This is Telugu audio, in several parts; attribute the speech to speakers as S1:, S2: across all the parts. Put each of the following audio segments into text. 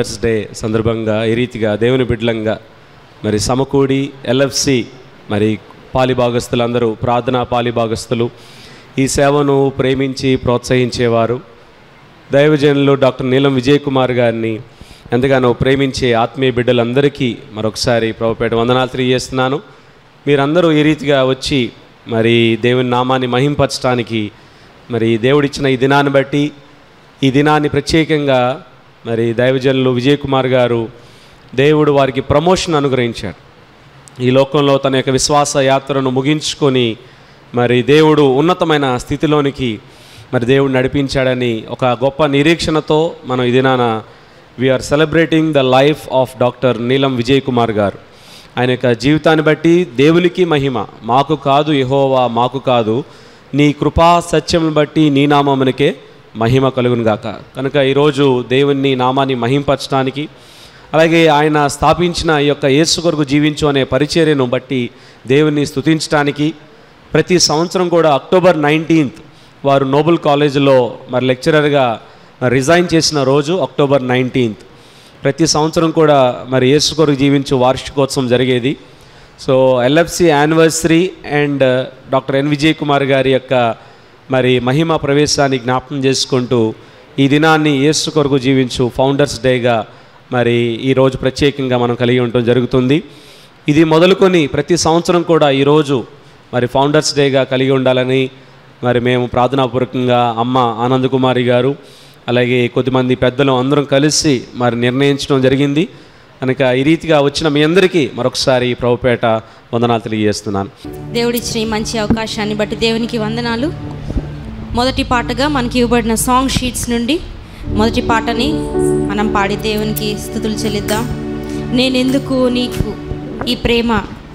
S1: ఫౌండర్స్ డే సందర్భంగా ఈ రీతిగా దేవుని బిడ్డలంగా మరి సమకూడి ఎల్ఎఫ్సి మరి పాలిభాగస్తులందరూ ప్రార్థనా పాలిభాగస్తులు ఈ సేవను ప్రేమించి ప్రోత్సహించేవారు దైవజనులు డాక్టర్ నీలం విజయ్ కుమార్ గారిని ఎంతగానో ప్రేమించే ఆత్మీయ బిడ్డలందరికీ మరొకసారి ప్రభుపేట వందనాలు తెలియజేస్తున్నాను మీరందరూ ఈ రీతిగా వచ్చి మరి దేవుని నామాన్ని మహింపరచడానికి మరి దేవుడిచ్చిన ఈ దినాన్ని బట్టి ఈ దినాన్ని ప్రత్యేకంగా మరి దైవజనులు విజయ్ కుమార్ గారు దేవుడు వారికి ప్రమోషన్ అనుగ్రహించాడు ఈ లోకంలో తన యొక్క విశ్వాస యాత్రను ముగించుకొని మరి దేవుడు ఉన్నతమైన స్థితిలోనికి మరి దేవుడు నడిపించాడని ఒక గొప్ప నిరీక్షణతో మనం ఈ దినాన we're celebrating the life of doctor Neelam Vijay Kumar గారు ఆయన యొక్క జీవితాన్ని బట్టి దేవునికి మహిమ మాకు కాదు యెహోవా మాకు కాదు నీ కృపా సత్యం బట్టి నీ నామమునికే మహిమ కలుగును గాక కనుక ఈరోజు దేవుని నామాన్ని మహింపరచడానికి అలాగే ఆయన స్థాపించిన ఈ యొక్క యేసు కొరకు జీవించు అనే పరిచర్యను బట్టి దేవుని స్తుతించడానికి ప్రతి సంవత్సరం కూడా అక్టోబర్ నైన్టీన్త్ వారు నోబెల్ కాలేజీలో మరి లెక్చరర్గా రిజైన్ చేసిన రోజు అక్టోబర్ నైన్టీన్త్ ప్రతి సంవత్సరం కూడా మరి యేసు కొరకు జీవించు వార్షికోత్సవం జరిగేది so LFC anniversary and doctor N Vijay Kumar గారి యొక్క మరి మహిమ ప్రవేశాన్ని జ్ఞాపకం చేసుకుంటూ ఈ దినాన్ని యేసు కొరకు జీవించు ఫౌండర్స్ డేగా మరి ఈరోజు ప్రత్యేకంగా మనం కలిగి ఉండటం జరుగుతుంది ఇది మొదలుకొని ప్రతి సంవత్సరం కూడా ఈరోజు మరి ఫౌండర్స్ డేగా కలిగి ఉండాలని మరి మేము ప్రార్థనాపూర్వకంగా అమ్మ ఆనంద్ కుమారి గారు అలాగే కొద్దిమంది పెద్దలు అందరం కలిసి మరి నిర్ణయించడం జరిగింది కనుక ఈ రీతిగా వచ్చిన మీ అందరికీ మరొకసారి ప్రభుపేట వందనాలు తెలియజేస్తున్నాను
S2: దేవుడిచ్చిన ఈ మంచి అవకాశాన్ని బట్టి దేవునికి వందనాలు మొదటి పాటగా మనకి ఇవ్వబడిన సాంగ్ షీట్స్ నుండి మొదటి పాటని మనం పాడి దేవునికి స్థుతులు చెల్లిద్దాం నేనెందుకు నీకు ఈ ప్రేమ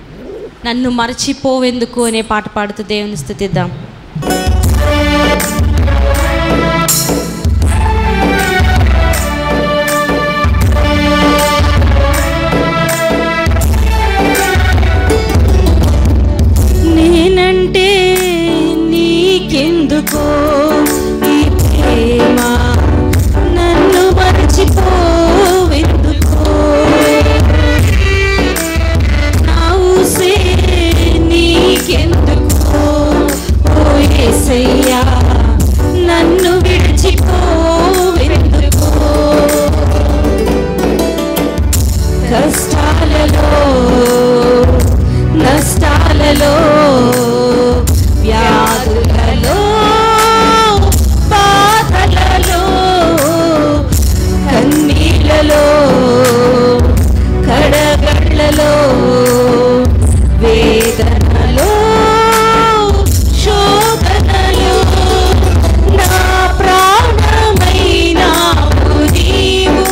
S2: నన్ను మరచిపోవెందుకు అనే పాట పాడుతూ దేవుని స్థుతిద్దాం
S3: నేనంటే నీకెందుకో ఈ ప్రేమ నన్ను మర్చిపోవెందుకో నా ఊసే నీకెందుకో ఓ యేసయ్యా నన్ను విడిచిపోవెందుకో కష్టాలలో నష్టాలలో వ్యాధులలో బాధలలో కన్నీళ్ళలో కడగళ్ళలో వేదనలో శోధనలో నా ప్రాణమైనావు నీవు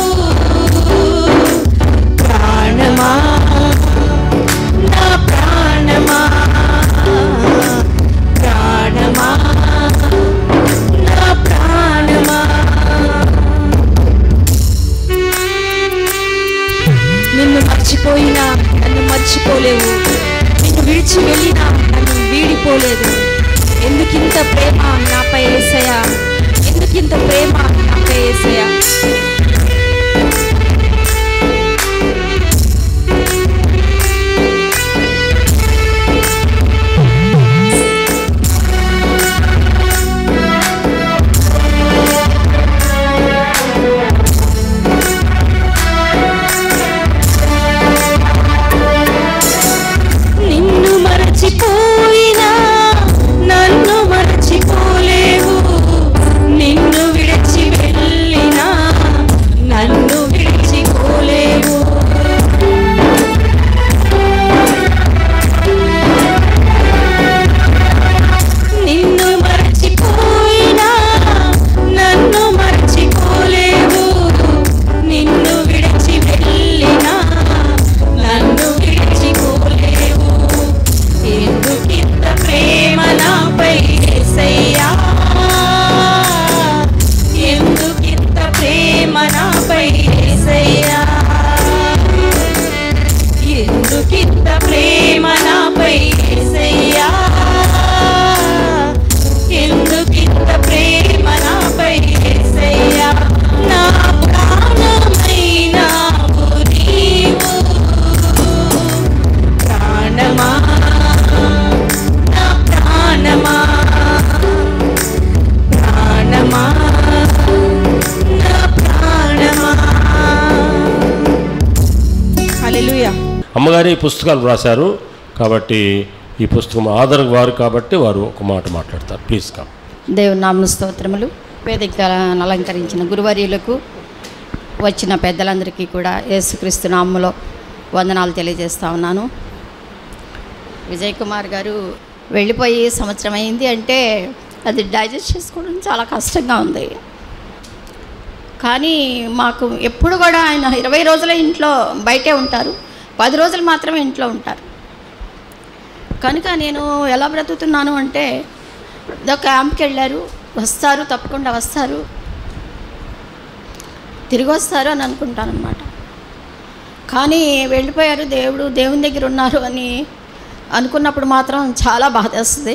S3: ప్రాణమా నా ప్రాణమా ప్రాణమా నా ప్రాణమా నిన్ను మర్చిపోయినా నన్ను మర్చిపోలేవు నిన్ను విడిచి వెళ్ళినా నన్ను వీడిపోలేదు ఎందుకింత ప్రేమ నాపై ఏసయా ఎందుకింత ప్రేమ నాపై ఏసయా నిన్ను మరచిపోయినా నన్ను మరచిపోలేవు నిన్ను విడిచి వెళ్ళినా నన్ను విడిచి
S4: అమ్మగారి ఈ పుస్తకాలు రాశారు కాబట్టి ఈ పుస్తకం ఆధార్ వారు కాబట్టి వారు ఒక మాట మాట్లాడతారు ప్లీజ్ కమ్
S5: దేవుని నామ స్తోత్రములు వేదికలను అలంకరించిన గురువర్యులకు వచ్చిన పెద్దలందరికీ కూడా యేసుక్రీస్తు నామములో వందనాలు తెలియజేస్తా ఉన్నాను విజయ్ కుమార్ గారు వెళ్ళిపోయి సంవత్సరం అయింది అంటే అది డైజెస్ట్ చేసుకోవడం చాలా కష్టంగా ఉంది కానీ మాకు ఎప్పుడు కూడా ఆయన ఇరవై రోజుల ఇంట్లో బయటే ఉంటారు పది రోజులు మాత్రమే ఇంట్లో ఉంటారు కనుక నేను ఎలా బ్రతుకుతున్నాను అంటే ఏదో క్యాంప్కి వెళ్ళారు వస్తారు తప్పకుండా వస్తారు తిరిగి వస్తారు అని అనుకుంటాను అనమాట కానీ వెళ్ళిపోయారు దేవుడు దేవుని దగ్గర ఉన్నారు అని అనుకున్నప్పుడు మాత్రం చాలా బాధేస్తుంది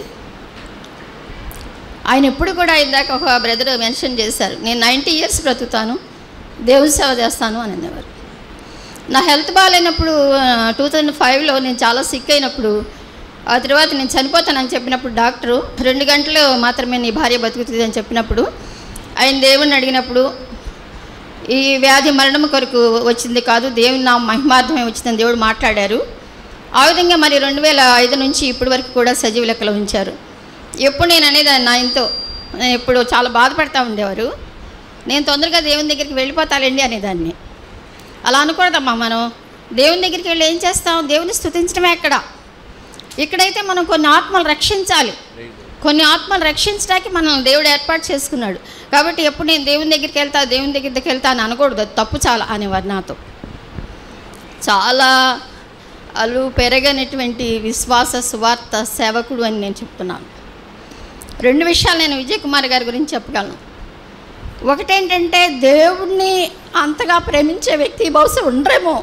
S5: ఆయన ఎప్పుడు కూడా ఇందాక ఒక బ్రదర్ మెన్షన్ చేశారు నేను నైంటీ ఇయర్స్ బ్రతుకుతాను దేవుని సేవ చేస్తాను అని అనేవారు నా హెల్త్ బాగాలేనప్పుడు టూ థౌజండ్ ఫైవ్లో నేను చాలా సిక్ అయినప్పుడు ఆ తర్వాత నేను చనిపోతానని చెప్పినప్పుడు డాక్టరు రెండు గంటలు మాత్రమే నీ భార్య బతుకుతుంది అని చెప్పినప్పుడు ఆయన దేవుణ్ణి అడిగినప్పుడు ఈ వ్యాధి మరణం కొరకు వచ్చింది కాదు దేవుని నా మహిమార్థమే వచ్చిందని దేవుడు మాట్లాడారు ఆ విధంగా మరి రెండు వేల ఐదు నుంచి ఇప్పటి వరకు కూడా సజీవ లెక్కలో ఉంచారు ఎప్పుడు నేను అనేదాన్ని ఆయనతో నేను ఎప్పుడు చాలా బాధపడతా ఉండేవారు నేను తొందరగా దేవుని దగ్గరికి వెళ్ళిపోతానండి అనేదాన్ని అలా అనకూడదమ్మా మనం దేవుని దగ్గరికి వెళ్ళి ఏం చేస్తాం దేవుని స్థుతించడమే ఎక్కడ ఇక్కడైతే మనం కొన్ని ఆత్మలు రక్షించాలి కొన్ని ఆత్మలు రక్షించడానికి మనం దేవుడు ఏర్పాటు చేసుకున్నాడు కాబట్టి ఎప్పుడు నేను దేవుని దగ్గరికి వెళ్తా దేవుని దగ్గరికి వెళ్తా అని అనకూడదు అది తప్పు చాలా అనేవారు నాతో చాలా అలు పెరగనటువంటి విశ్వాస సువార్త సేవకుడు అని నేను చెప్తున్నాను రెండు విషయాలు నేను విజయ్ కుమార్ గారి గురించి చెప్పగలను ఒకటేంటంటే దేవుణ్ణి అంతగా ప్రేమించే వ్యక్తి బహుశా ఉండరేమో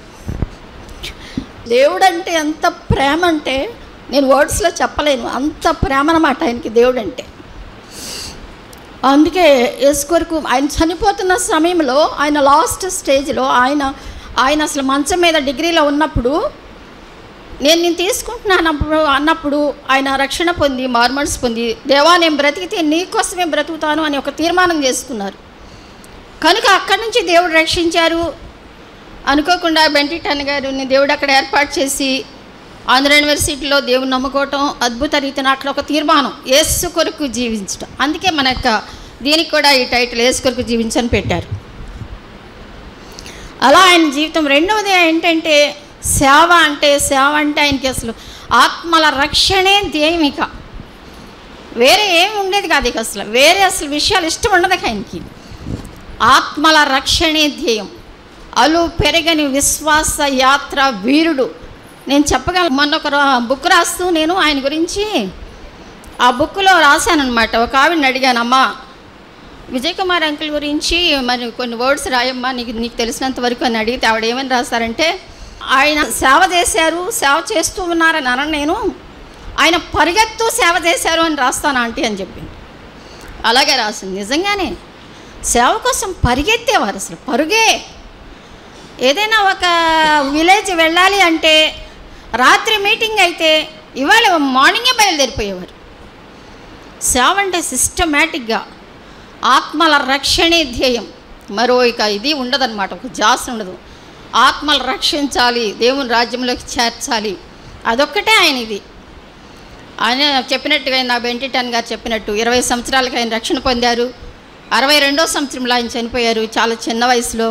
S5: దేవుడు అంటే ఎంత ప్రేమ అంటే నేను వర్డ్స్లో చెప్పలేను అంత ప్రేమ అన్నమాట ఆయనకి దేవుడు అంటే అందుకే యేసు కొరకు ఆయన చనిపోతున్న సమయంలో ఆయన లాస్ట్ స్టేజ్లో ఆయన ఆయన అసలు మంచం మీద డిగ్రీలో ఉన్నప్పుడు నేను నేను తీసుకుంటున్నాను అప్పుడు అన్నప్పుడు ఆయన రక్షణ పొంది మార్మల్స్ పొంది దేవా నేను బ్రతికితే నీకోసమే బ్రతుకుతాను అని ఒక తీర్మానం చేసుకున్నారు కనుక అక్కడి నుంచి దేవుడు రక్షించారు అనుకోకుండా బెంటిటన్ గారిని దేవుడు అక్కడ ఏర్పాటు చేసి ఆంధ్ర యూనివర్సిటీలో దేవుని నమ్ముకోవటం అద్భుత రీతిన అక్కడ ఒక తీర్మానం ఏసు కొరకు జీవించటం అందుకే మన యొక్క దీనికి కూడా ఈ టైటిల్ ఏసు కొరకు జీవించని పెట్టారు అలా ఆయన జీవితం రెండవది ఏంటంటే సేవ అంటే సేవ అంటే ఆయనకి అసలు ఆత్మల రక్షణే ధ్యేయం ఇక వేరే ఏమి ఉండేది కాదు ఇక అసలు వేరే అసలు విషయాలు ఇష్టం ఉండదు ఇక ఆయనకి ఆత్మల రక్షణే ధ్యేయం అలు పెరగని విశ్వాస యాత్ర వీరుడు నేను చెప్పగలను మొన్న ఒక రా- బుక్ రాస్తూ నేను ఆయన గురించి ఆ బుక్లో రాశానమాట ఒక ఆవిడని అడిగాను అమ్మా విజయ్ కుమార్ అంకుల్ గురించి మరి కొన్ని వర్డ్స్ రాయమ్మా నీకు నీకు తెలిసినంత వరకు అని అడిగితే ఆవిడ ఏమని రాశారంటే ఆయన సేవ చేశారు సేవ చేస్తూ ఉన్నారని అన నేను ఆయన పరిగెత్తు సేవ చేశారు అని రాస్తాను ఆంటీ అని చెప్పింది అలాగే రాసింది నిజంగానే సేవ కోసం పరిగెత్తేవారు అసలు పరుగే ఏదైనా ఒక విలేజ్ వెళ్ళాలి అంటే రాత్రి మీటింగ్ అయితే ఇవాళ మార్నింగే బయలుదేరిపోయేవారు సేవ అంటే సిస్టమేటిక్గా ఆత్మల రక్షణే ధ్యేయం మరో ఇక ఇది ఉండదన్నమాట ఒక జాస్ ఉండదు ఆత్మలు రక్షించాలి దేవుని రాజ్యంలోకి చేర్చాలి అదొక్కటే ఆయన ఇది ఆయన చెప్పినట్టుగా నా బెంటిటన్ గారు చెప్పినట్టు ఇరవై సంవత్సరాలకి ఆయన రక్షణ పొందారు అరవై రెండో సంవత్సరంలో ఆయన చనిపోయారు చాలా చిన్న వయసులో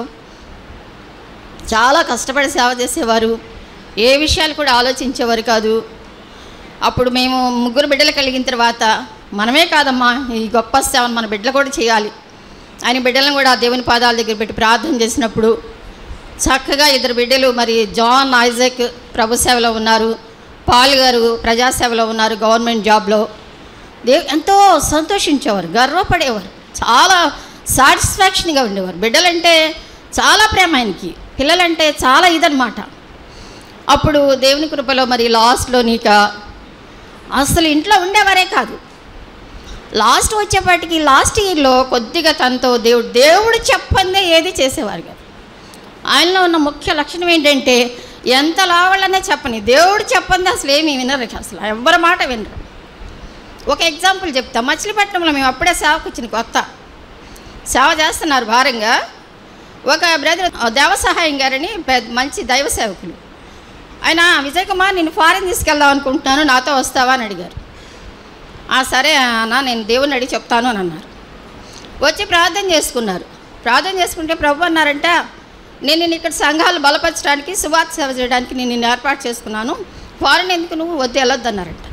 S5: చాలా కష్టపడి సేవ చేసేవారు ఏ విషయాలు కూడా ఆలోచించేవారు కాదు అప్పుడు మేము ముగ్గురు బిడ్డలు కలిగిన తర్వాత మనమే కాదమ్మా ఈ గొప్ప సేవను మన బిడ్డలు కూడా చేయాలి ఆయన బిడ్డలను కూడా ఆ దేవుని పాదాల దగ్గర పెట్టి ప్రార్థన చేసినప్పుడు చక్కగా ఇద్దరు బిడ్డలు మరి జాన్ ఐజక్ ప్రభు సేవలో ఉన్నారు పాల్ గారు ప్రజాసేవలో ఉన్నారు గవర్నమెంట్ జాబ్లో దేవ్ ఎంతో సంతోషించేవారు గర్వపడేవారు చాలా సాటిస్ఫాక్షన్గా ఉండేవారు బిడ్డలంటే చాలా ప్రేమ ఆయనకి పిల్లలంటే చాలా ఇదనమాట అప్పుడు దేవుని కృపలో మరి లాస్ట్లో నీక అసలు ఇంట్లో ఉండేవారే కాదు లాస్ట్ వచ్చేపాటికి లాస్ట్ ఇయర్లో కొద్దిగా తనతో దేవుడు దేవుడు చెప్పందే ఏది చేసేవారు కాదు ఆయనలో ఉన్న ముఖ్య లక్షణం ఏంటంటే ఎంత లావాళ్ళనే చెప్పని దేవుడు చెప్పంది అసలు ఏమీ వినరు ఇక అసలు ఎవరి మాట వినరు ఒక ఎగ్జాంపుల్ చెప్తా మచిలీపట్నంలో మేము అప్పుడే సేవకు వచ్చిన కొత్త సేవ చేస్తున్నారు భారంగా ఒక బ్రదర్ దేవ సహాయం గారని పెద్ద మంచి దైవ సేవకులు ఆయన విజయ్ కుమార్ నేను ఫారెన్ తీసుకెళ్దాం అనుకుంటున్నాను నాతో వస్తావా అని అడిగారు "ఆ, సరే అన్న నేను దేవుని అడిగి చెప్తాను అని అన్నారు వచ్చి ప్రార్థన చేసుకున్నారు ప్రార్థన చేసుకుంటే ప్రభు అన్నారంట నేను నిన్ను ఇక్కడ సంఘాలు బలపరచడానికి సువార్త సేవ చేయడానికి నేను నిన్ను ఏర్పాటు చేసుకున్నాను ఫారెన్ ఎందుకు నువ్వు వద్దు వెళ్ళొద్దు అన్నారంట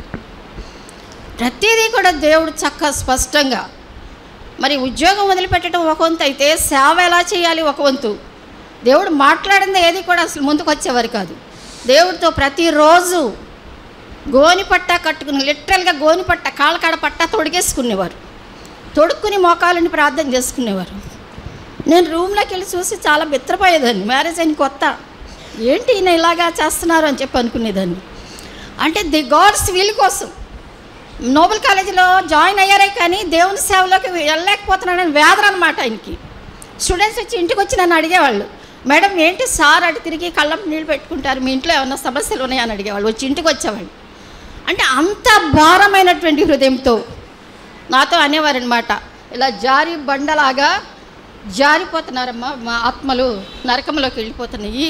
S5: ప్రతిదీ కూడా దేవుడు చక్కగా స్పష్టంగా మరి ఉద్యోగం వదిలిపెట్టడం ఒక వంతు అయితే సేవ ఎలా చేయాలి ఒక వంతు దేవుడు మాట్లాడింది ఏది కూడా అసలు ముందుకు వచ్చేవారు కాదు దేవుడితో ప్రతిరోజు గోని పట్ట కట్టుకుని లిటరల్గా గోని పట్ట కాళ్ళకాడ పట్ట తొడిగేసుకునేవారు తొడుక్కుని మోకాలని ప్రార్థన చేసుకునేవారు నేను రూమ్లోకి వెళ్ళి చూసి చాలా బెత్తరపోయేదాన్ని మ్యారేజ్ అయిన కొత్త ఏంటి ఈయన ఇలాగా చేస్తున్నారు అని చెప్పి అనుకునేదాన్ని అంటే ది గాడ్స్ వీల్ కోసం నోబెల్ కాలేజీలో జాయిన్ అయ్యారే కానీ దేవుని సేవలోకి వెళ్ళలేకపోతున్నాడని వేదన అనమాట ఆయనకి స్టూడెంట్స్ వచ్చి ఇంటికి వచ్చి నన్ను అడిగేవాళ్ళు మేడం ఏంటి సార్ అటు తిరిగి కళ్ళం నీళ్ళు పెట్టుకుంటారు మీ ఇంట్లో ఏమన్నా సమస్యలు ఉన్నాయని అడిగేవాళ్ళు వచ్చి ఇంటికి వచ్చేవాళ్ళు అంటే అంత భారమైనటువంటి హృదయంతో నాతో అనేవారనమాట ఇలా జారి బండలాగా జారిపోతున్నారమ్మా మా ఆత్మలు నరకంలోకి వెళ్ళిపోతున్నాయి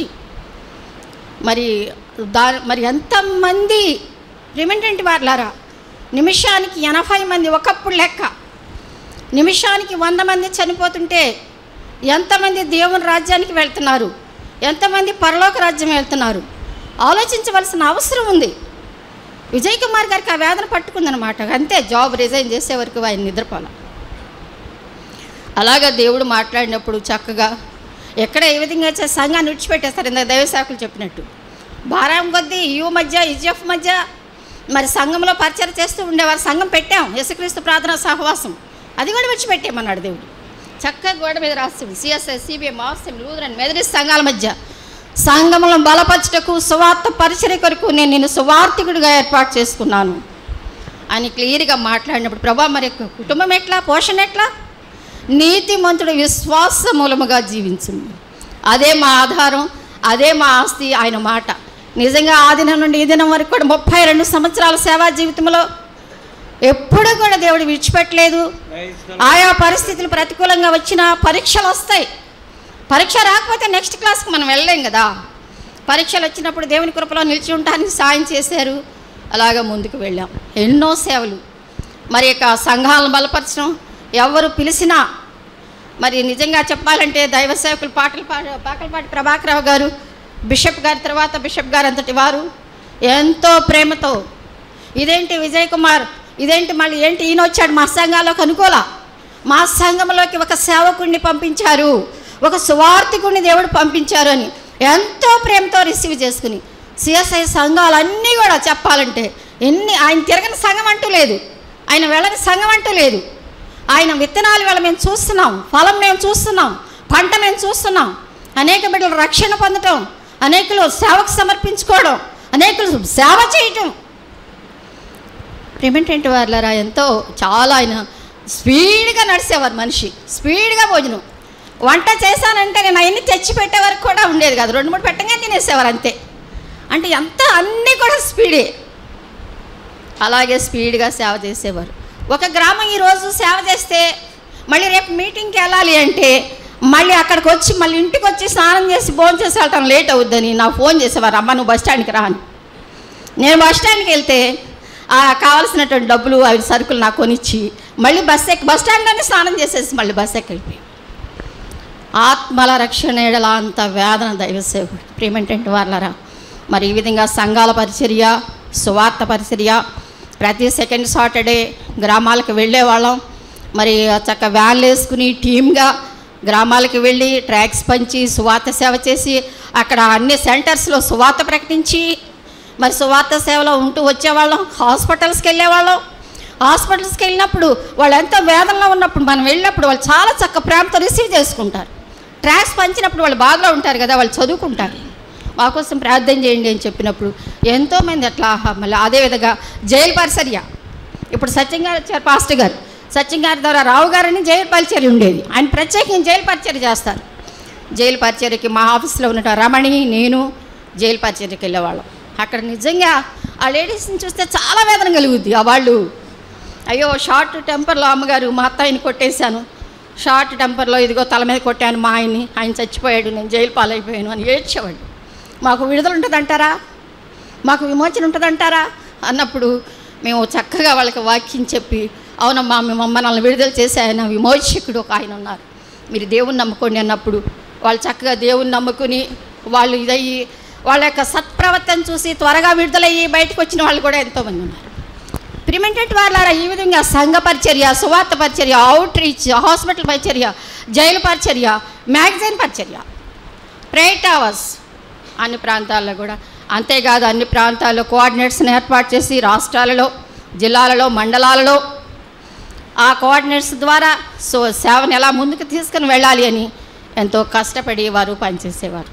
S5: మరి దా మరి ఎంతమంది రిమెంటెంట్ వారులారా నిమిషానికి ఎనభై మంది ఒకప్పుడు లెక్క నిమిషానికి వంద మంది చనిపోతుంటే ఎంతమంది దేవుని రాజ్యానికి వెళ్తున్నారు ఎంతమంది పరలోక రాజ్యం వెళ్తున్నారు ఆలోచించవలసిన అవసరం ఉంది విజయ్ కుమార్ గారికి ఆ వేదన పట్టుకుందనమాట అంతే జాబ్ రిజైన్ చేసే వరకు ఆయన నిద్రపోల అలాగా దేవుడు మాట్లాడినప్పుడు చక్కగా ఎక్కడ ఏ విధంగా అయితే సంఘాన్ని విడిచిపెట్టేస్తారు ఇందాక దైవశాఖలు చెప్పినట్టు భారం కొద్దీ యూ మధ్య ఇజ్ఎఫ్ మధ్య మరి సంఘంలో పరిచయం చేస్తూ ఉండేవారు సంఘం పెట్టాం యేసుక్రీస్తు ప్రార్థన సహవాసం అది కూడా విడిచిపెట్టామన్నాడు దేవుడు చక్కగా గోడ మీద రాస్తుంది సిఎస్ఐ సిబిఐ మాస్యం లూథరన్ మెదరిస్ సంఘాల మధ్య సంఘములను బలపరచుటకు సువార్త పరిచయ కొరకు నేను నిన్ను సువార్థికుడిగా ఏర్పాటు చేసుకున్నాను అని క్లియర్గా మాట్లాడినప్పుడు ప్రభా మరి కుటుంబం ఎట్లా పోషణ ఎట్లా నీతిమంతుడు విశ్వాస మూలముగా జీవించింది అదే మా ఆధారం అదే మా ఆస్తి ఆయన మాట నిజంగా ఆ దినం నుండి ఈ దినం వరకు కూడా ముప్పై రెండు సంవత్సరాల సేవా జీవితంలో ఎప్పుడూ కూడా దేవుడు విడిచిపెట్టలేదు ఆయా పరిస్థితులు ప్రతికూలంగా వచ్చిన పరీక్షలు వస్తాయి పరీక్ష రాకపోతే నెక్స్ట్ క్లాస్కి మనం వెళ్ళలేం కదా పరీక్షలు వచ్చినప్పుడు దేవుని కృపలో నిలిచి ఉండడానికి సాయం చేశారు అలాగా ముందుకు వెళ్ళాం ఎన్నో సేవలు మరి ఇక సంఘాలను బలపరచడం ఎవరు పిలిచినా మరి నిజంగా చెప్పాలంటే దైవ సేవకులు పాటలు పాడ పాకలపాటి ప్రభాకరరావు గారు బిషప్ గారి తర్వాత బిషప్ గారు అంతటి వారు ఎంతో ప్రేమతో ఇదేంటి విజయ్ కుమార్ ఇదేంటి మళ్ళీ ఏంటి ఈయన వచ్చాడు మా సంఘాల్లోకి అనుకోలా మా సంఘంలోకి ఒక సేవకుడిని పంపించారు ఒక సువార్థికుడిని దేవుడు పంపించారు అని ఎంతో ప్రేమతో రిసీవ్ చేసుకుని సిఎస్ఐ సంఘాలన్నీ కూడా చెప్పాలంటే ఎన్ని ఆయన తిరగని సంఘం అంటూ లేదు ఆయన వెళ్ళని సంఘం అంటూ లేదు ఆయన విత్తనాలు వేళ మేము చూస్తున్నాం ఫలం మేము చూస్తున్నాం పంట మేము చూస్తున్నాం అనేక బిడ్డలు రక్షణ పొందటం అనేకులు సేవకు సమర్పించుకోవడం అనేకులు సేవ చేయటం ప్రిమెంటెంట్ వాళ్ళరా ఎంతో చాలా ఆయన స్పీడ్గా నడిచేవారు మనిషి స్పీడ్గా భోజనం వంట చేశానంటే నేను అవన్నీ తెచ్చి పెట్టే వరకు కూడా ఉండేది కాదు రెండు మూడు పెట్టంగా తినేసేవారు అంతే అంటే ఎంత అన్నీ కూడా స్పీడే అలాగే స్పీడ్గా సేవ చేసేవారు ఒక గ్రామం ఈరోజు సేవ చేస్తే మళ్ళీ రేపు మీటింగ్కి వెళ్ళాలి అంటే మళ్ళీ అక్కడికి వచ్చి మళ్ళీ ఇంటికి వచ్చి స్నానం చేసి భోజనం చేసి వెళ్ళటం లేట్ అవుద్దని నాకు ఫోన్ చేసేవారు అమ్మ నువ్వు బస్ స్టాండ్కి రా అని నేను బస్ స్టాండ్కి వెళ్తే ఆ కావాల్సినటువంటి డబ్బులు అవి సరుకులు నాకు కొనిచ్చి మళ్ళీ బస్ ఎక్కి బస్ స్టాండ్లోనే స్నానం చేసేసి మళ్ళీ బస్ ఎక్కి వెళ్ళిపోయి ఆత్మల రక్షణ ఎడల అంత వేదన దైవసేవుడు ప్రేమేంటంటే వాళ్ళరా మరి ఈ విధంగా సంఘాల పరిచర్య సువార్త పరిచర్య ప్రతి సెకండ్ సాటర్డే గ్రామాలకు వెళ్ళేవాళ్ళం మరి చక్క వ్యాన్లు వేసుకుని టీమ్గా గ్రామాలకు వెళ్ళి ట్రాక్స్ పంచి సువార్త సేవ చేసి అక్కడ అన్ని సెంటర్స్లో సువార్త ప్రకటించి మరి సువార్త సేవలో ఉంటూ వచ్చేవాళ్ళం హాస్పిటల్స్కి వెళ్ళేవాళ్ళం హాస్పిటల్స్కి వెళ్ళినప్పుడు వాళ్ళు ఎంతో వేదనలో ఉన్నప్పుడు మనం వెళ్ళినప్పుడు వాళ్ళు చాలా చక్క ప్రేమతో రిసీవ్ చేసుకుంటారు ట్రాక్స్ పంచినప్పుడు వాళ్ళు బాధలో ఉంటారు కదా వాళ్ళు చదువుకుంటారు మా కోసం ప్రార్థన చేయండి అని చెప్పినప్పుడు ఎంతోమంది అట్లా ఆహా, మళ్ళీ అదేవిధంగా జైలు పరిచర్య ఇప్పుడు సత్యం గారు వచ్చారు పాస్టర్ గారు సత్యం గారి ద్వారా రావు గారని జైలు పరిచర్య ఉండేది ఆయన ప్రత్యేకంగా జైలు పరిచర్య చేస్తారు జైలు పరిచర్యకి మా ఆఫీస్లో ఉన్న రమణి నేను జైలు పరిచర్యకి వెళ్ళేవాళ్ళం అక్కడ నిజంగా ఆ లేడీస్ని చూస్తే చాలా వేదన కలుగుద్ది ఆ వాళ్ళు అయ్యో షార్ట్ టెంపర్లో అమ్మగారు మా అత్తయ్యని కొట్టేశాను షార్ట్ టెంపర్లో ఇదిగో తల మీద కొట్టాను మా ఆయన్ని ఆయన చచ్చిపోయాడు నేను జైలు పాలైపోయాను అని ఏడ్చేవాడు మాకు విడుదల ఉంటుంది అంటారా మాకు విమోచన ఉంటుందంటారా అన్నప్పుడు మేము చక్కగా వాళ్ళకి వాక్యం చెప్పి అవునమ్మా మేము మనల్ని విడుదల చేసే ఆయన విమోచకుడు ఒక ఆయన ఉన్నారు మీరు దేవుని నమ్ముకోండి అన్నప్పుడు వాళ్ళు చక్కగా దేవుని నమ్ముకుని వాళ్ళు ఇదయ్యి వాళ్ళ యొక్క సత్ప్రవర్తన చూసి త్వరగా విడుదలయ్యి బయటకు వచ్చిన వాళ్ళు కూడా ఎంతోమంది ఉన్నారు ప్రిమెంటెంట్ వాళ్ళారా ఈ విధంగా సంఘ పరిచర్య సువార్త పరిచర్య అవుట్ రీచ్ హాస్పిటల్ పరిచర్య జైలు పరిచర్య మ్యాగజైన్ పరిచర్య ప్రేయర్ టవర్స్ అన్ని ప్రాంతాల్లో కూడా అంతేకాదు అన్ని ప్రాంతాల్లో కోఆర్డినేట్స్ని ఏర్పాటు చేసి రాష్ట్రాలలో జిల్లాలలో మండలాలలో ఆ కోఆర్డినేట్స్ ద్వారా సో సేవను ఎలా ముందుకు తీసుకుని వెళ్ళాలి అని ఎంతో కష్టపడి వారు పనిచేసేవారు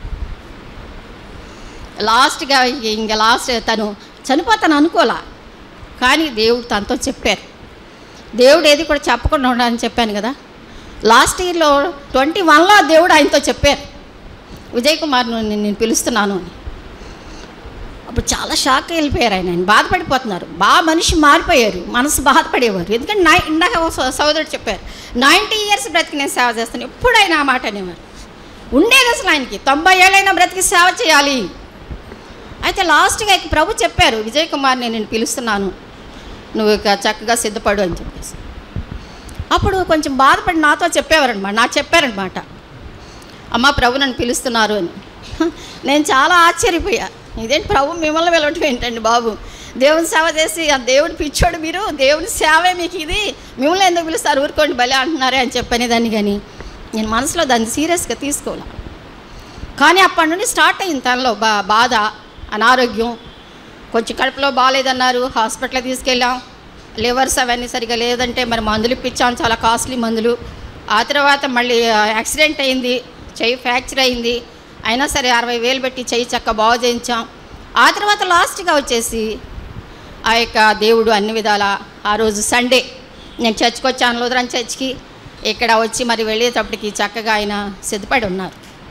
S5: లాస్ట్గా ఇంకా లాస్ట్ తను చనిపోతాను అనుకోలా కానీ దేవుడు తనతో చెప్పారు దేవుడు ఏది కూడా చెప్పకుండా ఉండాలని చెప్పాను కదా లాస్ట్ ఇయర్లో ట్వంటీ వన్లో దేవుడు ఆయనతో చెప్పారు విజయ్ కుమార్ నేను నేను పిలుస్తున్నాను అని అప్పుడు చాలా షాక్ వెళ్ళిపోయారు ఆయన ఆయన బాధపడిపోతున్నారు బాగా మనిషి మారిపోయారు మనసు బాధపడేవారు ఎందుకంటే నా ఇందాక ఓ సో- సోదరుడు చెప్పారు నైంటీ ఇయర్స్ బ్రతికి నేను సేవ చేస్తాను ఎప్పుడు ఆయన ఆ మాట అనేవారు ఉండేది అసలు ఆయనకి తొంభై ఏళ్ళైనా బ్రతికి సేవ చేయాలి అయితే లాస్ట్గా ఇక ప్రభు చెప్పారు విజయ్ కుమార్ నేను నేను పిలుస్తున్నాను నువ్వు ఇక చక్కగా సిద్ధపడు అని చెప్పేసి అప్పుడు కొంచెం బాధపడి నాతో చెప్పేవారనమాట నాకు చెప్పారనమాట అమ్మ ప్రభు నన్ను పిలుస్తున్నారు అని నేను చాలా ఆశ్చర్యపోయా ఇదేంటి ప్రభు మిమ్మల్ని వెళ్ళటం ఏంటండి బాబు దేవుని సేవ చేసి ఆ దేవుడు పిచ్చోడు మీరు దేవుని సేవే మీకు ఇది మిమ్మల్ని ఎందుకు పిలుస్తారు ఊరుకోండి భలే అంటున్నారే అని చెప్పనే దాన్ని కానీ నేను మనసులో దాన్ని సీరియస్గా తీసుకోవాలి కానీ అప్పటి నుండి స్టార్ట్ అయింది తనలో బా బాధ అనారోగ్యం కొంచెం కడుపులో బాగాలేదన్నారు హాస్పిటల్ తీసుకెళ్ళాం లివర్స్ అవన్నీ సరిగా లేదంటే మరి మందులు ఇప్పించాం చాలా కాస్ట్లీ మందులు ఆ తర్వాత మళ్ళీ ఆ, యాక్సిడెంట్ అయింది చెయ్యి ఫ్రాక్చర్ అయింది అయినా సరే అరవై వేలు పెట్టి చెయ్యి చక్క బాగు చేయించాం ఆ తర్వాత లాస్ట్గా వచ్చేసి ఆ యొక్క దేవుడు అన్ని విధాల ఆ రోజు సండే నేను చర్చ్కి వచ్చాను లోదరాన్ చర్చ్కి ఇక్కడ వచ్చి మరి వెళ్ళేటప్పటికి చక్కగా ఆయన సిద్ధపడి ఉన్నారు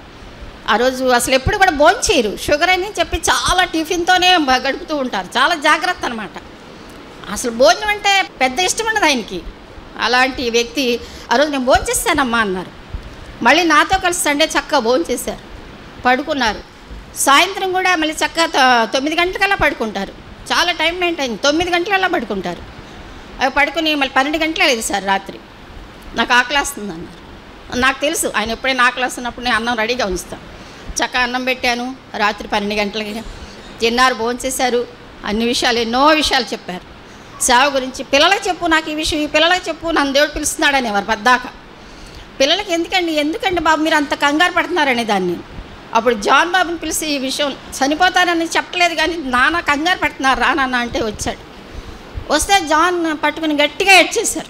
S5: ఆ రోజు అసలు ఎప్పుడు కూడా భోంచేయరు షుగర్ అని చెప్పి చాలా టిఫిన్తోనే బ- గడుపుతూ ఉంటారు చాలా జాగ్రత్త అనమాట అసలు భోజనం అంటే పెద్ద ఇష్టం ఉండదు ఆయనకి అలాంటి వ్యక్తి ఆ రోజు నేను భోంచేస్తానమ్మా అన్నారు మళ్ళీ నాతో కలిసి సండే చక్కగా భోంచేశారు పడుకున్నారు సాయంత్రం కూడా మళ్ళీ చక్కగా తొ- తొమ్మిది గంటలకల్లా పడుకుంటారు చాలా టైం మెయింటైన్ తొమ్మిది గంటలల్లా పడుకుంటారు అవి పడుకుని మళ్ళీ పన్నెండు గంటలే లేదు సార్ రాత్రి నాకు ఆకలేస్తుంది అన్నారు నాకు తెలుసు ఆయన ఎప్పుడైనా ఆకలేస్తున్నప్పుడు నేను అన్నం రెడీగా ఉంచుతాను చక్కగా అన్నం పెట్టాను రాత్రి పన్నెండు గంటలకి తిన్నారు భోంచేశారు అన్ని విషయాలు ఎన్నో విషయాలు చెప్పారు సేవ గురించి పిల్లలకు చెప్పు నాకు ఈ విషయం ఈ పిల్లలకు చెప్పు నన్ను దేవుడు పిలుస్తున్నాడు అనేవారు పద్దాక పిల్లలకి ఎందుకండి ఎందుకండి బాబు మీరు అంత కంగారు పడుతున్నారనే దాన్ని అప్పుడు జాన్ బాబుని పిలిచి ఈ విషయం చనిపోతానని చెప్పలేదు కానీ నాన్న కంగారు పడుతున్నారు రా నాన్న అంటే వచ్చాడు వస్తే జాన్ పట్టుకుని గట్టిగా ఏడ్చేశారు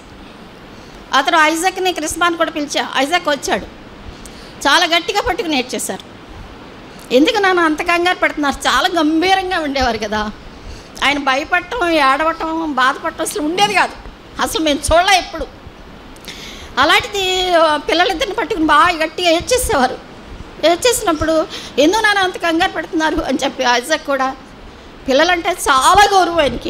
S5: అతను ఐజాక్ని క్రిస్మాన్ కూడా పిలిచా ఐజాక్ వచ్చాడు చాలా గట్టిగా పట్టుకుని ఏడ్చేశారు ఎందుకు నాన్న అంత కంగారు పడుతున్నారు చాలా గంభీరంగా ఉండేవారు కదా ఆయన భయపడటం ఏడవటం బాధపడటం అసలు ఉండేది కాదు అసలు మేము చూడలే ఎప్పుడు అలాంటిది ఆ, పిల్లలిద్దరిని పట్టుకుని బాగా గట్టిగా ఏడ్చేసేవారు ఏడ్చేసినప్పుడు ఎందుకు నాన్న అంత కంగారు పడుతున్నారు అని చెప్పి ఐజాక్ కూడా పిల్లలంటే చాలా గౌరవం ఆయనకి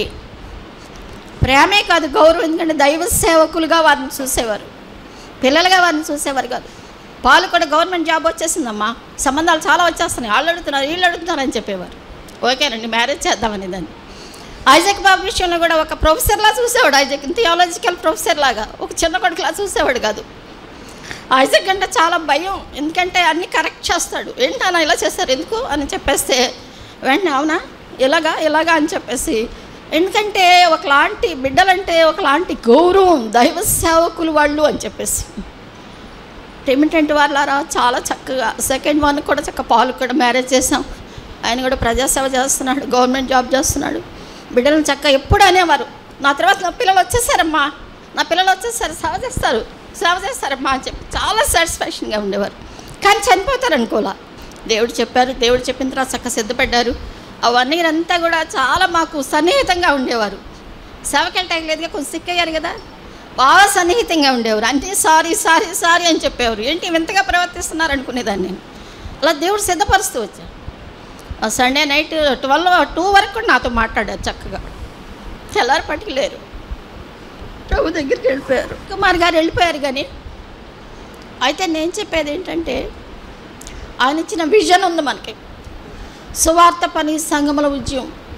S5: ప్రేమే కాదు గౌరవం ఎందుకంటే దైవ సేవకులుగా వారిని చూసేవారు పిల్లలుగా వారిని చూసేవారు కాదు పాలు కూడా గవర్నమెంట్ జాబ్ వచ్చేసిందమ్మా సంబంధాలు చాలా వచ్చేస్తున్నాయి వాళ్ళు అడుగుతున్నారు వీళ్ళు అడుగుతున్నారు అని చెప్పేవారు ఓకేనండి మ్యారేజ్ చేద్దామని దాన్ని ఐజాక్ బాబు విషయంలో కూడా ఒక ప్రొఫెసర్లా చూసేవాడు ఐజాక్ థియాలజికల్ ప్రొఫెసర్ లాగా ఒక చిన్న కొడుకులా చూసేవాడు కాదు ఐజాక్ అంటే చాలా భయం ఎందుకంటే అన్నీ కరెక్ట్ చేస్తాడు ఏంటన్నా ఇలా చేస్తారు ఎందుకు అని చెప్పేస్తే వెంటనే అవునా ఇలాగా ఇలాగా అని చెప్పేసి ఎందుకంటే ఒకలాంటి బిడ్డలంటే ఒకలాంటి గౌరవం దైవ సేవకులు వాళ్ళు అని చెప్పేసి రెమిటెంట్ వాళ్ళారా చాలా చక్కగా సెకండ్ వన్ కూడా చక్క పాలు కూడా మ్యారేజ్ చేసాం ఆయన కూడా ప్రజాసేవ చేస్తున్నాడు గవర్నమెంట్ జాబ్ చేస్తున్నాడు బిడ్డలను చక్క ఎప్పుడు అనేవారు నా తర్వాత నా పిల్లలు వచ్చేసారమ్మా నా పిల్లలు వచ్చేసారు సేవ చేస్తారు సేవ చేస్తారమ్మా అని చెప్పి చాలా సాటిస్ఫాక్షన్గా ఉండేవారు కానీ చనిపోతారు అనుకోలా దేవుడు చెప్పారు దేవుడు చెప్పిన తర్వాత చక్క సిద్ధపడ్డారు అవన్నీ అంతా కూడా చాలా మాకు సన్నిహితంగా ఉండేవారు సేవకి టైం లేదుగా కొంచెం సిక్ అయ్యారు కదా బాగా సన్నిహితంగా ఉండేవారు అంటే సారీ సారీ సారీ అని చెప్పేవారు ఏంటి వింతగా ప్రవర్తిస్తున్నారు అనుకునేదాన్ని నేను అలా దేవుడు సిద్ధపరుస్తూ వచ్చారు ఆ సండే నైట్ ట్వెల్వ్ టూ వరకు కూడా నాతో మాట్లాడారు చక్కగా తెల్లారి పట్టుకులేరు ప్రభు దగ్గరికి వెళ్ళిపోయారు కుమార్ గారు వెళ్ళిపోయారు కానీ అయితే నేను చెప్పేది ఏంటంటే ఆయన ఇచ్చిన విజన్ ఉంది మనకి సువార్త పని సంగముల ఉద్యమం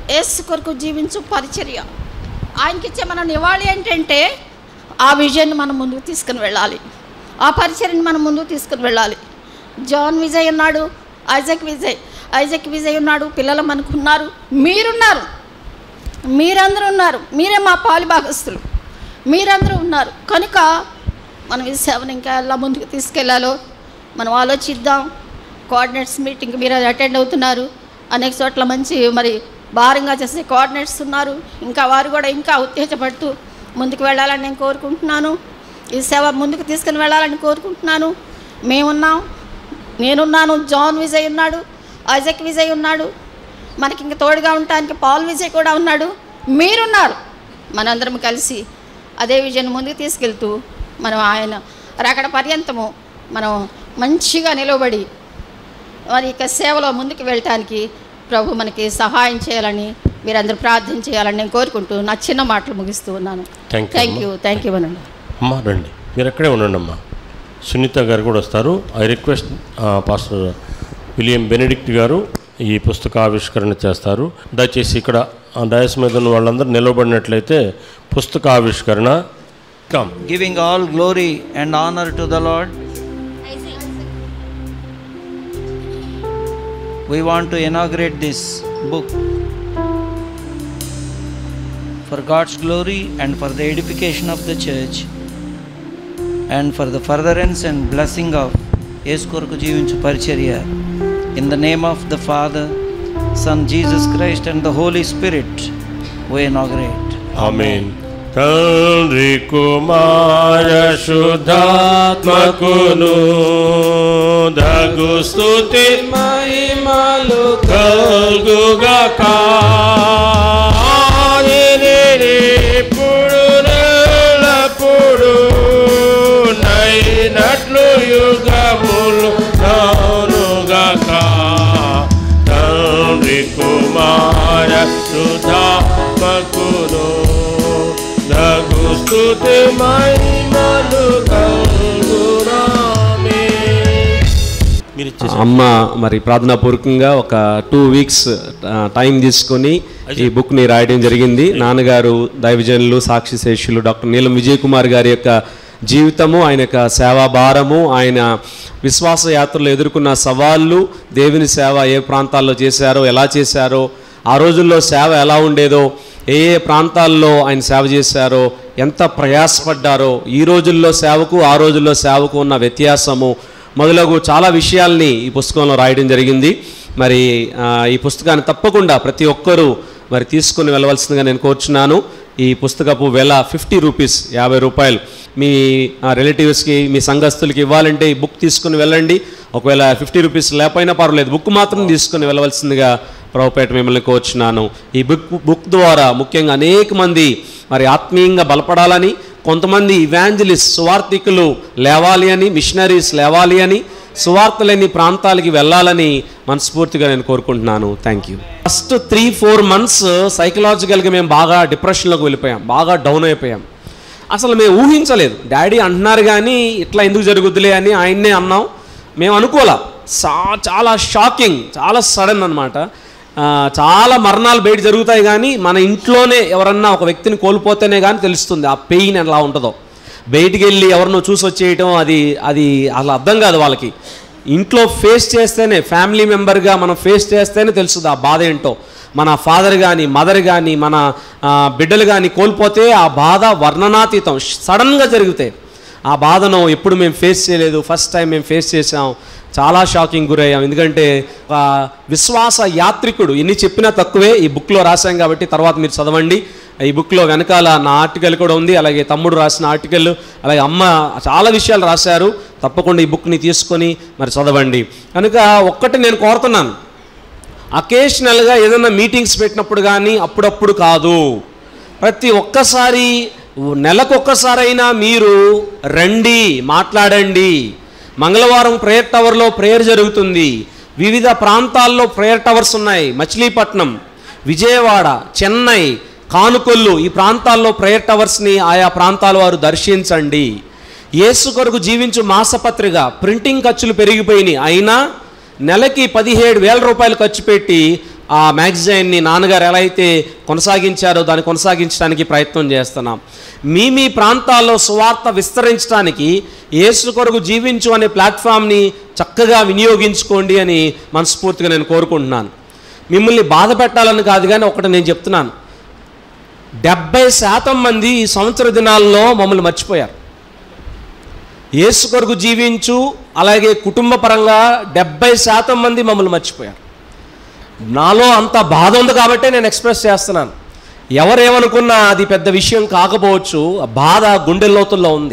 S5: ఏసు కొరకు జీవించు పరిచర్య ఆయనకి ఇచ్చే మన నివాళి ఏంటంటే ఆ విజయాన్ని మనం ముందుకు తీసుకుని వెళ్ళాలి ఆ పరిచర్ని మనం ముందుకు తీసుకుని వెళ్ళాలి జాన్ విజయ్ ఉన్నాడు ఐజక్ విజయ్ ఐజక్ విజయ్ ఉన్నాడు పిల్లలు మనకు ఉన్నారు మీరున్నారు మీరందరూ ఉన్నారు మీరే మా పాలి భాగస్తులు మీరందరూ ఉన్నారు కనుక మనం ఈ సేవను ఇంకా ఎలా ముందుకు తీసుకెళ్లాలో మనం ఆలోచిద్దాం కోఆర్డినేట్స్ మీటింగ్ మీరు అటెండ్ అవుతున్నారు అనేక చోట్ల మంచి మరి భారంగా చేసే కోఆర్డినేట్స్ ఉన్నారు ఇంకా వారు కూడా ఇంకా ఉత్తేజపడుతూ ముందుకు వెళ్ళాలని నేను కోరుకుంటున్నాను ఈ సేవ ముందుకు తీసుకుని వెళ్ళాలని కోరుకుంటున్నాను మేమున్నాం నేనున్నాను జాన్ విజయ్ ఉన్నాడు ఐజక్ విజయ్ ఉన్నాడు మనకి ఇంక తోడుగా ఉండటానికి పాల్ విజయ్ కూడా ఉన్నాడు మీరున్నారు మనందరం కలిసి అదే విజయాన్ని ముందుకు తీసుకెళ్తూ మనం ఆయన రాకడ పర్యంతము మనం మంచిగా నిలబడి మరి ఇక సేవలో ముందుకు వెళ్ళటానికి ప్రభు మనకి సహాయం చేయాలని మీరందరూ ప్రార్థన చేయాలని నేను కోరుకుంటూ నా చిన్న మాటలు ముగిస్తూ ఉన్నాను
S4: Thank you,
S5: థ్యాంక్
S4: అమ్మా.
S5: యూ థ్యాంక్ యూ అనండి
S4: అమ్మా రండి మీరు ఎక్కడే ఉండండి అమ్మా సునీత గారు కూడా వస్తారు I request pastor William Benedict గారు ఈ పుస్తక ఆవిష్కరణ చేస్తారు దయచేసి ఇక్కడ ఆ డయస్ మీద ఉన్న వాళ్ళందరూ నిలబడినట్లయితే పుస్తక ఆవిష్కరణ come
S6: giving all glory and honor to the Lord. We want to inaugurate this book for God's glory and for the edification of the church and for the furtherance and blessing of Eskorku Jeevinchu Paricharya. In the name of the Father, Son Jesus Christ and the Holy Spirit, we inaugurate.
S4: Amen తండ్రి కుమార శుద్ధాత్మకును దగు స్తుతి మహిమలు కలుగుగాక ఇప్పుడు నెలప్పుడు నైనట్లు యుగములు నౌనుగాక తండ్రి కుమార సుధాత్మకును నగు స్తుతి మహిమలు కలుగురామే మీరు ఇచ్చేసి
S1: అమ్మ మరి ప్రార్థనాపూర్వకంగా ఒక టూ వీక్స్ టైం తీసుకొని ఈ బుక్ని రాయడం జరిగింది నాన్నగారు దైవజనులు సాక్షి శేషులు డాక్టర్ నీలం విజయ్ కుమార్ గారి యొక్క జీవితము ఆయన యొక్క సేవా భారము ఆయన విశ్వాస యాత్రలో ఎదుర్కొన్న సవాళ్ళు దేవుని సేవ ఏ ప్రాంతాల్లో చేశారో ఎలా చేశారో ఆ రోజుల్లో సేవ ఎలా ఉండేదో ఏ ఏ ప్రాంతాల్లో ఆయన సేవ చేశారో ఎంత ప్రయాసపడ్డారో ఈ రోజుల్లో సేవకు ఆ రోజుల్లో సేవకు ఉన్న వ్యత్యాసము మొదలగు చాలా విషయాల్ని ఈ పుస్తకంలో రాయడం జరిగింది మరి ఆ, ఈ పుస్తకాన్ని తప్పకుండా ప్రతి ఒక్కరూ మరి తీసుకుని వెళ్ళవలసిందిగా నేను కోరుచున్నాను ఈ పుస్తకపు వెల ఫిఫ్టీ రూపీస్ యాభై రూపాయలు మీ రిలేటివ్స్కి మీ సంఘస్థులకి ఇవ్వాలంటే ఈ బుక్ తీసుకుని వెళ్ళండి ఒకవేళ ఫిఫ్టీ రూపీస్ లేకపోయినా పర్వాలేదు బుక్ మాత్రం తీసుకుని వెళ్ళవలసిందిగా ప్రభుపేట మిమ్మల్ని కోరుచున్నాను ఈ బుక్ బుక్ ద్వారా ముఖ్యంగా అనేక మంది మరి ఆత్మీయంగా బలపడాలని కొంతమంది ఇవాంజలిస్ట్ సువార్థికులు లేవాలి అని మిషనరీస్ లేవాలి అని సువార్త లేని ప్రాంతాలకి వెళ్ళాలని మనస్ఫూర్తిగా నేను కోరుకుంటున్నాను thank you first three four months సైకలాజికల్గా మేము బాగా డిప్రెషన్లోకి వెళ్ళిపోయాం బాగా డౌన్ అయిపోయాం అసలు మేము ఊహించలేదు డాడీ అంటున్నారు కానీ ఇట్లా ఎందుకు జరుగుద్దులే అని ఆయన్నే అన్నాం మేము అనుకోలే చా చాలా షాకింగ్ చాలా సడన్ అనమాట చాలా మరణాలు బయట జరుగుతాయి కానీ మన ఇంట్లోనే ఎవరన్నా ఒక వ్యక్తిని కోల్పోతేనే కానీ తెలుస్తుంది ఆ పెయిన్ ఎలా ఉంటుందో బయటికి వెళ్ళి ఎవరినో చూసి వచ్చేయటం అది అది అసలు అర్థం కాదు వాళ్ళకి ఇంట్లో ఫేస్ చేస్తేనే ఫ్యామిలీ మెంబర్గా మనం ఫేస్ చేస్తేనే తెలుస్తుంది ఆ బాధ ఏంటో మన ఫాదర్ కానీ మదర్ కానీ మన ఆ, బిడ్డలు కానీ కోల్పోతే ఆ బాధ వర్ణనాతీతం సడన్గా జరుగుతాయి ఆ బాధను ఎప్పుడు మేము ఫేస్ చేయలేదు ఫస్ట్ టైం మేము ఫేస్ చేసాం చాలా షాకింగ్ గురయ్యాం ఎందుకంటే ఒక విశ్వాస యాత్రికుడు ఎన్ని చెప్పినా తక్కువే ఈ బుక్లో రాశాం కాబట్టి తర్వాత మీరు చదవండి ఈ బుక్లో వెనకాల నా ఆర్టికల్ కూడా ఉంది అలాగే తమ్ముడు రాసిన ఆర్టికల్ అలాగే అమ్మ చాలా విషయాలు రాశారు తప్పకుండా ఈ బుక్ని తీసుకొని మరి చదవండి కనుక ఒక్కటి నేను కోరుతున్నాను అకేషనల్గా ఏదైనా మీటింగ్స్ పెట్టినప్పుడు కానీ అప్పుడప్పుడు కాదు ప్రతి ఒక్కసారి నెలకొక్కసారైనా మీరు రండి మాట్లాడండి మంగళవారం ప్రేయర్ టవర్లో ప్రేయర్ జరుగుతుంది వివిధ ప్రాంతాల్లో ప్రేయర్ టవర్స్ ఉన్నాయి మచిలీపట్నం విజయవాడ చెన్నై కానుకొల్లు ఈ ప్రాంతాల్లో ప్రేయర్ టవర్స్ని ఆయా ప్రాంతాల వారు దర్శించండి యేసు కొరకు జీవించు మాసపత్రిక ప్రింటింగ్ ఖర్చులు పెరిగిపోయినాయి అయినా నెలకి పదిహేడు వేల రూపాయలు ఖర్చు పెట్టి ఆ మ్యాగజైన్ని నాన్నగారు ఎలా అయితే కొనసాగించారో దాన్ని కొనసాగించడానికి ప్రయత్నం చేస్తున్నాం మీ మీ ప్రాంతాల్లో సువార్త విస్తరించడానికి యేసు కొరకు జీవించు అనే ప్లాట్ఫామ్ని చక్కగా వినియోగించుకోండి అని మనస్ఫూర్తిగా నేను కోరుకుంటున్నాను మిమ్మల్ని బాధ పెట్టాలని కాదు కానీ ఒకటి నేను చెప్తున్నాను డెబ్బై శాతం మంది ఈ సంవత్సర దినాల్లో మమ్మల్ని మర్చిపోయారు యేసు కొరకు జీవించు అలాగే కుటుంబ పరంగా డెబ్బై శాతం మంది మమ్మల్ని మర్చిపోయారు నాలో అంత బాధ ఉంది కాబట్టే నేను ఎక్స్ప్రెస్ చేస్తున్నాను ఎవరేమనుకున్నా అది పెద్ద విషయం కాకపోవచ్చు ఆ బాధ గుండె లోతుల్లో ఉంది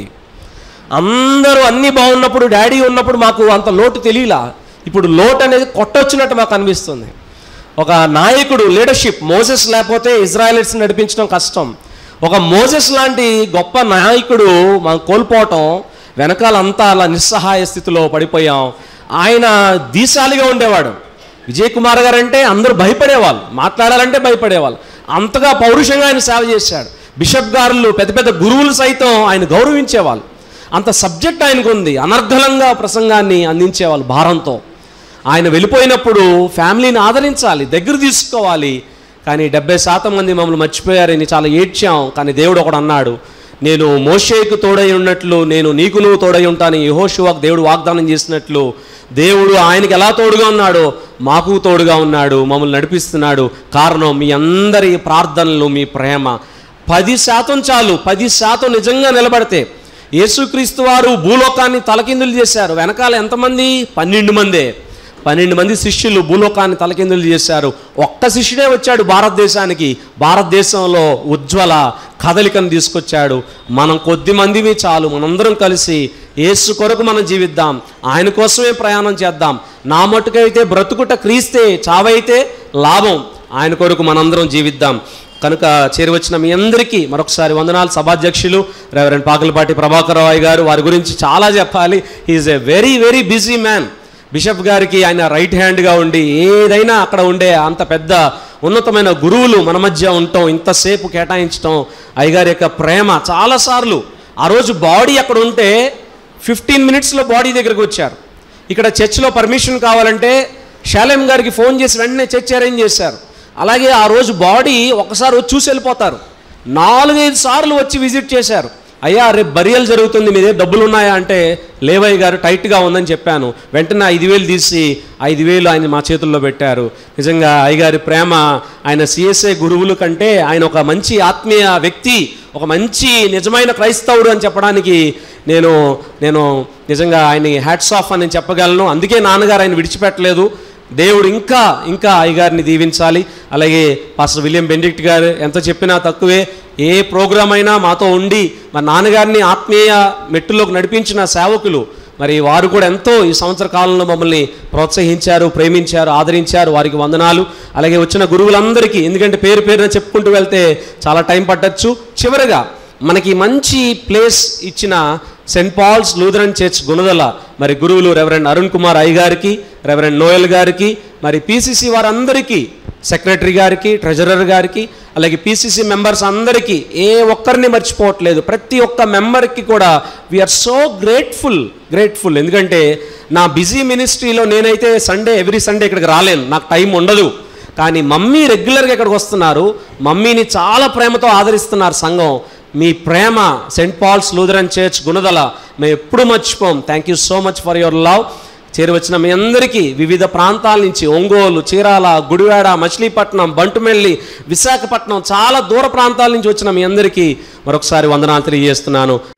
S1: అందరూ అన్నీ బాగున్నప్పుడు డాడీ ఉన్నప్పుడు మాకు అంత లోటు తెలియలా ఇప్పుడు లోటు అనేది కొట్టొచ్చినట్టు మాకు అనిపిస్తుంది ఒక నాయకుడు లీడర్షిప్ మోసెస్ లేకపోతే ఇజ్రాయలిట్స్ నడిపించడం కష్టం ఒక మోసెస్ లాంటి గొప్ప నాయకుడు మనం కోల్పోవటం వెనకాలంతా అలా నిస్సహాయ స్థితిలో పడిపోయాం ఆయన దీశాలిగా ఉండేవాడు విజయ్ కుమార్ గారు అంటే అందరూ భయపడేవాళ్ళు మాట్లాడాలంటే భయపడేవాళ్ళు అంతగా పౌరుషంగా ఆయన సేవ చేశాడు బిషప్ గారులు పెద్ద పెద్ద గురువులు సైతం ఆయన గౌరవించేవాళ్ళు అంత సబ్జెక్ట్ ఆయనకు ఉంది అనర్గళంగా ప్రసంగాన్ని అందించేవాళ్ళు భారంతో ఆయన వెళ్ళిపోయినప్పుడు ఫ్యామిలీని ఆదరించాలి దగ్గర తీసుకోవాలి కానీ డెబ్బై శాతం మంది మమ్మల్ని మర్చిపోయారని చాలా ఏడ్చాం కానీ దేవుడు ఒకడు అన్నాడు నేను మోషేకు తోడై ఉన్నట్లు నేను నీకు నువ్వు తోడై ఉంటాను యహోషువాకు దేవుడు వాగ్దానం చేసినట్లు దేవుడు ఆయనకి ఎలా తోడుగా ఉన్నాడో మాకు తోడుగా ఉన్నాడు మమ్మల్ని నడిపిస్తున్నాడు కారణం మీ అందరి ప్రార్థనలు మీ ప్రేమ పది శాతం చాలు పది శాతం నిజంగా నిలబడితే యేసుక్రీస్తు వారు భూలోకాన్ని తలకిందులు చేశారు వెనకాల ఎంతమంది పన్నెండు మందే పన్నెండు మంది శిష్యులు భూలోకాన్ని తలకిందులు చేశారు ఒక్క శిష్యుడే వచ్చాడు భారతదేశానికి భారతదేశంలో ఉజ్వల కదలికను తీసుకొచ్చాడు మనం కొద్ది మందివి చాలు మనందరం కలిసి యేసు కొరకు మనం జీవిద్దాం ఆయన కోసమే ప్రయాణం చేద్దాం నా మట్టుకైతే బ్రతుకుట క్రీస్తే చావైతే లాభం ఆయన కొరకు మనందరం జీవిద్దాం కనుక చేరువచ్చిన మీ అందరికీ మరొకసారి వందనాలు సభాధ్యక్షులు రెవరెండ్ పాకలపాటి ప్రభాకర్ రాయ్ గారు వారి గురించి చాలా చెప్పాలి he is a very very busy man bishop గారికి ఆయన రైట్ హ్యాండ్గా ఉండి ఏదైనా అక్కడ ఉండే అంత పెద్ద ఉన్నతమైన గురువులు మన మధ్య ఉండటం ఇంతసేపు కేటాయించటం అయ్యగారి యొక్క ప్రేమ చాలాసార్లు ఆ రోజు బాడీ అక్కడ ఉంటే ఫిఫ్టీన్ మినిట్స్లో బాడీ దగ్గరికి వచ్చారు ఇక్కడ చర్చ్లో పర్మిషన్ కావాలంటే శాలెం గారికి ఫోన్ చేసి వెంటనే చర్చ్ అరేంజ్ చేశారు అలాగే ఆ రోజు బాడీ ఒకసారి వచ్చి చూసి వెళ్ళిపోతారు నాలుగైదు సార్లు వచ్చి విజిట్ చేశారు అయ్యా రేపు బరియల్ జరుగుతుంది మీ దగ్గర డబ్బులు ఉన్నాయా అంటే లేవయ్య గారు టైట్గా ఉందని చెప్పాను వెంటనే ఐదు వేలు తీసి ఐదు వేలు ఆయన మా చేతుల్లో పెట్టారు నిజంగా అయ్యగారి ప్రేమ ఆయన సిఎస్ఐ గురువుల కంటే ఆయన ఒక మంచి ఆత్మీయ వ్యక్తి ఒక మంచి నిజమైన క్రైస్తవుడు అని చెప్పడానికి నేను నేను నిజంగా ఆయన్ని హ్యాట్స్ ఆఫ్ అని చెప్పగలను అందుకే నాన్నగారు ఆయన విడిచిపెట్టలేదు దేవుడు ఇంకా ఇంకా అయ్యగారిని దీవించాలి అలాగే పాస్టర్ విలియం బెండిక్ట్ గారు ఎంత చెప్పినా తక్కువే ఏ ప్రోగ్రాం అయినా మాతో ఉండి మా నాన్నగారిని ఆత్మీయ మెట్టులోకి నడిపించిన సేవకులు మరి వారు కూడా ఎంతో ఈ సంవత్సర కాలంలో మమ్మల్ని ప్రోత్సహించారు ప్రేమించారు ఆదరించారు వారికి వందనాలు అలాగే వచ్చిన గురువులందరికీ ఎందుకంటే పేరు పేరున చెప్పుకుంటూ వెళ్తే చాలా టైం పట్టచ్చు చివరగా మనకి మంచి ప్లేస్ ఇచ్చిన Saint Paul's Lutheran church Gunadala మరి గురువులు రెవరెండ్ అరుణ్ కుమార్ అయ్య గారికి రెవరెండ్ నోయల్ గారికి మరి పీసీసీ వారందరికీ సెక్రటరీ గారికి ట్రెజరర్ గారికి అలాగే పీసీసీ మెంబర్స్ అందరికీ ఏ ఒక్కరిని మర్చిపోవట్లేదు ప్రతి ఒక్క మెంబర్కి కూడా వీఆర్ సో గ్రేట్ఫుల్ గ్రేట్ఫుల్ ఎందుకంటే నా బిజీ మినిస్ట్రీలో నేనైతే సండే ఎవ్రీ సండే ఇక్కడికి రాలేను నాకు టైం ఉండదు కానీ మమ్మీ రెగ్యులర్గా ఇక్కడికి వస్తున్నారు మమ్మీని చాలా ప్రేమతో ఆదరిస్తున్నారు సంఘం మీ ప్రేమ Saint Paul's Lutheran church Gunadala మేము ఎప్పుడు మర్చిపోం thank you so much for your love చేరువచ్చిన మీ అందరికీ వివిధ ప్రాంతాల నుంచి ఒంగోలు చీరాల గుడివాడ మచిలీపట్నం బంటుమెల్లి విశాఖపట్నం చాలా దూర ప్రాంతాల నుంచి వచ్చిన మీ అందరికీ మరొకసారి వందనాలు తెలియజేస్తున్నాను